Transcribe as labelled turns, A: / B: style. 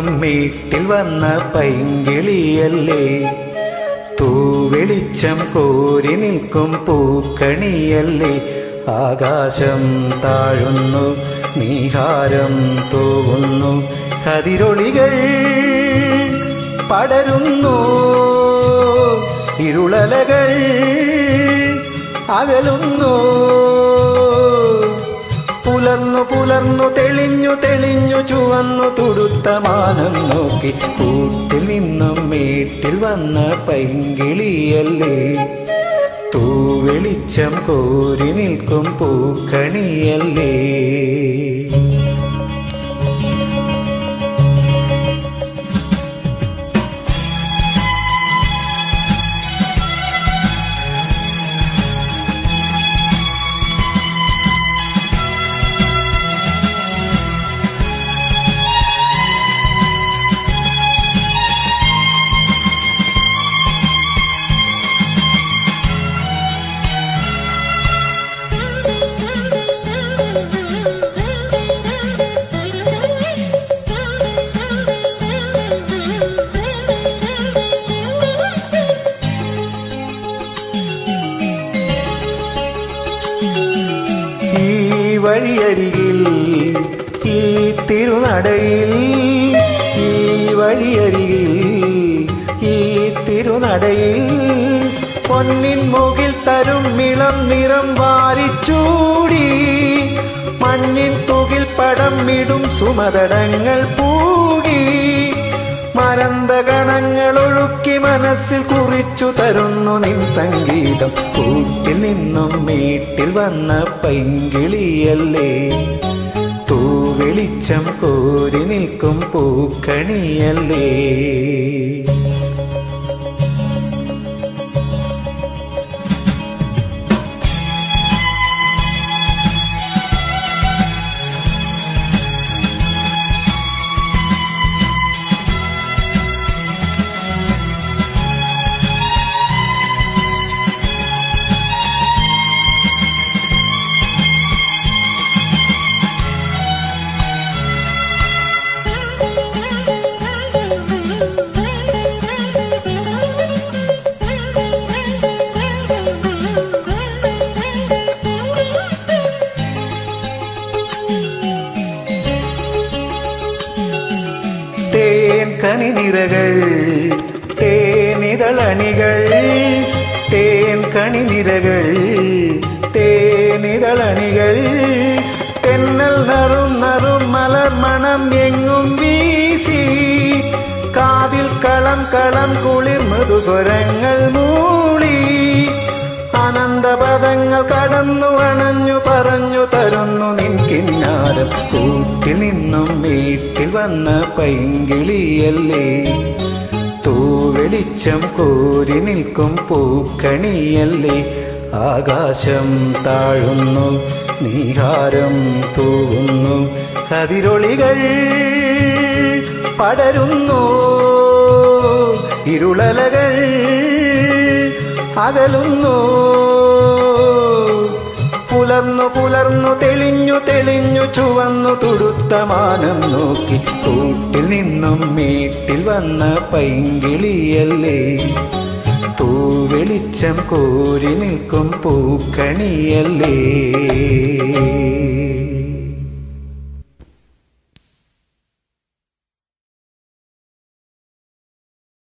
A: നിന്നും വീട്ടിൽ വന്ന പൈങ്കിളിയല്ലേ തൂവെളിച്ചം കോരി നിൽക്കും പൂക്കണിയല്ലേ ആകാശം താഴുന്നു നീഹാരം തൂവുന്നു കതിരൊളികൾ പടരുന്നു ഇരുളലകൾ അകലുന്നു പുലർന്നു പുലർന്നു തെളിഞ്ഞു തെളിഞ്ഞു ചുവന്നു തുടുത്ത മാനം നോക്കി കൂട്ടിൽ നിന്നും വീട്ടിൽ വന്ന പൈങ്കിളിയല്ലേ തൂവെളിച്ചം കോരി നിൽക്കും പൂക്കണിയല്ലേ ഈ വഴിയരികിൽ ഈ തിരുനടയിൽ ഈ വഴിയരികിൽ ഈ തിരുനടയിൽ പൊന്നിൻ മുകിൽ തരും ഇളം നിറം വാരിച്ചൂടി മഞ്ഞിൻ തുകിൽ പടം ഇടും സുമതടങ്ങൾ പൂകി മരന്തഗണങ്ങൾ ഒഴുക്കി മനസ്സിൽ കുറിച്ചു തരുന്നു നിൻ സംഗീതം കൂട്ടിൽ നിന്നും വീട്ടിൽ വന്ന പൈങ്കിളിയല്ലേ തൂവെളിച്ചം കോരി നിൽക്കും പൂക്കണിയല്ലേ തേൻ കണിനിരകൾ തേനിതളണികൾ തേൻ കണിനിരകൾ തേനിതളണികൾ തെന്നൽ നറും നറും മലർ മണം എങ്ങും വീശി കാതിൽ കളം കളം കുളിർ മൃദുസ്വരങ്ങൾ മൂളി ആനന്ദപദങ്ങൾ കടന്നു അണഞ്ഞു പറഞ്ഞു തരുന്നു നിൻ കിന്നാരം കൂട്ടിൽ നിന്നും വീട്ടിൽ വന്ന പൈങ്കിളിയല്ലേ തൂവെളിച്ചം കോരി നിൽക്കും പൂക്കണിയല്ലേ ആകാശം താഴുന്നു നീഹാരം തൂവുന്നു കതിരൊളികൾ പടരുന്നു ഇരുളലകൾ അകലുന്നു പുലർന്നു പുലർന്നു തെളിഞ്ഞു തെളിഞ്ഞു ചുവന്നു തുടുത്ത മാനം നോക്കി കൂട്ടിൽ നിന്നും വീട്ടിൽ വന്ന പൈങ്കിളിയല്ലേ തൂവെളിച്ചം കോരി നിൽക്കും പൂക്കണിയല്ലേ